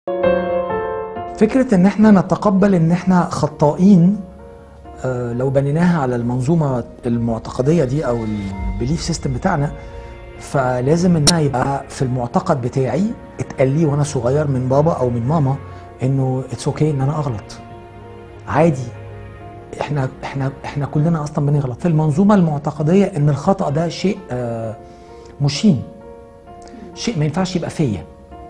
فكرة ان احنا نتقبل ان احنا خطائين آه، لو بنيناها على المنظومة المعتقدية دي او البيليف سيستم بتاعنا فلازم انها يبقى في المعتقد بتاعي اتقال لي وانا صغير من بابا او من ماما انه اتس اوكي ان انا اغلط عادي احنا احنا احنا كلنا اصلا بنغلط في المنظومه المعتقديه ان الخطا ده شيء آه، مشين شيء ما ينفعش يبقى فيا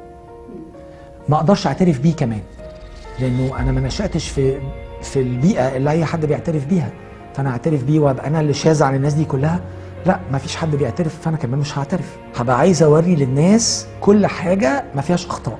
ما اقدرش اعترف بيه كمان لانه انا ما نشاتش في في البيئه اللي اي حد بيعترف بيها فانا اعترف بيه وابقى انا اللي شاذ عن الناس دي كلها لا ما فيش حد بيعترف فانا كمان مش هعترف هبقى عايز اوري للناس كل حاجه ما فيهاش اخطاء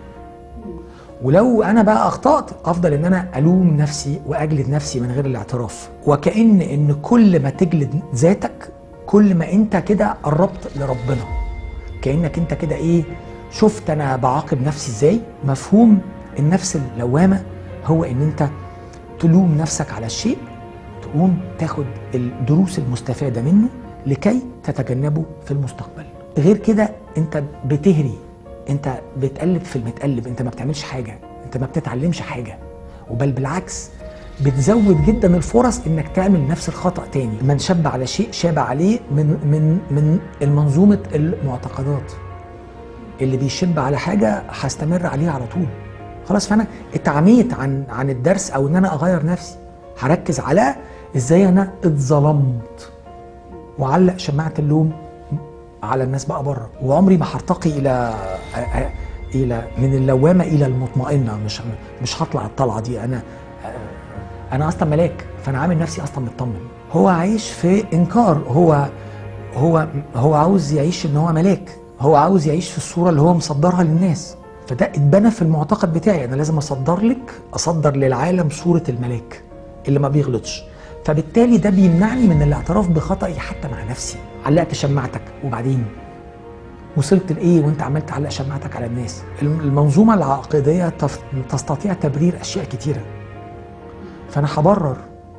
ولو انا بقى اخطات افضل ان انا الوم نفسي واجلد نفسي من غير الاعتراف وكأن ان كل ما تجلد ذاتك كل ما انت كده قربت لربنا كأنك انت كده ايه شفت انا بعاقب نفسي ازاي مفهوم النفس اللوامة هو ان انت تلوم نفسك على الشيء تقوم تاخد الدروس المستفادة منه لكي تتجنبه في المستقبل غير كده انت بتهري انت بتقلب في المتقلب انت ما بتعملش حاجه انت ما بتتعلمش حاجه وبل بالعكس بتزود جدا الفرص انك تعمل نفس الخطا تاني من شب على شيء شاب عليه من من من المنظومه المعتقدات اللي بيشب على حاجه هستمر عليها على طول خلاص فانا اتعميت عن عن الدرس او ان انا اغير نفسي هركز على ازاي انا اتظلمت وعلق شماعه اللوم على الناس بقى بره وعمري ما هرتقي الى الى من اللوامه الى المطمئنه مش مش هطلع الطلعه دي انا انا اصلا ملاك فانا عامل نفسي اصلا مطمن هو عايش في انكار هو هو هو عاوز يعيش ان هو ملاك هو عاوز يعيش في الصوره اللي هو مصدرها للناس فده اتبنى في المعتقد بتاعي انا لازم اصدر لك اصدر للعالم صوره الملاك اللي ما بيغلطش فبالتالي ده بيمنعني من الاعتراف بخطئي حتى مع نفسي علقت شماعتك وبعدين وصلت لايه وانت عمال تعلق شماعتك على الناس المنظومه العقيديه تف- تستطيع تبرير اشياء كتيره فانا هبرر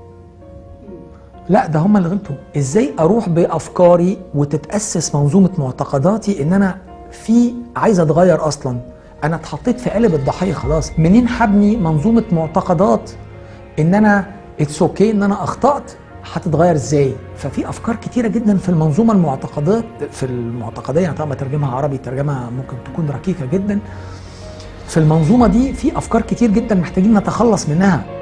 لا ده هم اللي غلطوا ازاي اروح بافكاري وتتاسس منظومه معتقداتي ان انا في عايز اتغير اصلا انا اتحطيت في قالب الضحيه خلاص منين هبني منظومه معتقدات ان انا اتس اوكي ان انا اخطات هتتغير ازاي ففي افكار كتيره جدا في المنظومه المعتقدات في المعتقديه أنا طبعا بترجمها عربي ترجمه ممكن تكون ركيكه جدا في المنظومه دي في افكار كتير جدا محتاجين نتخلص منها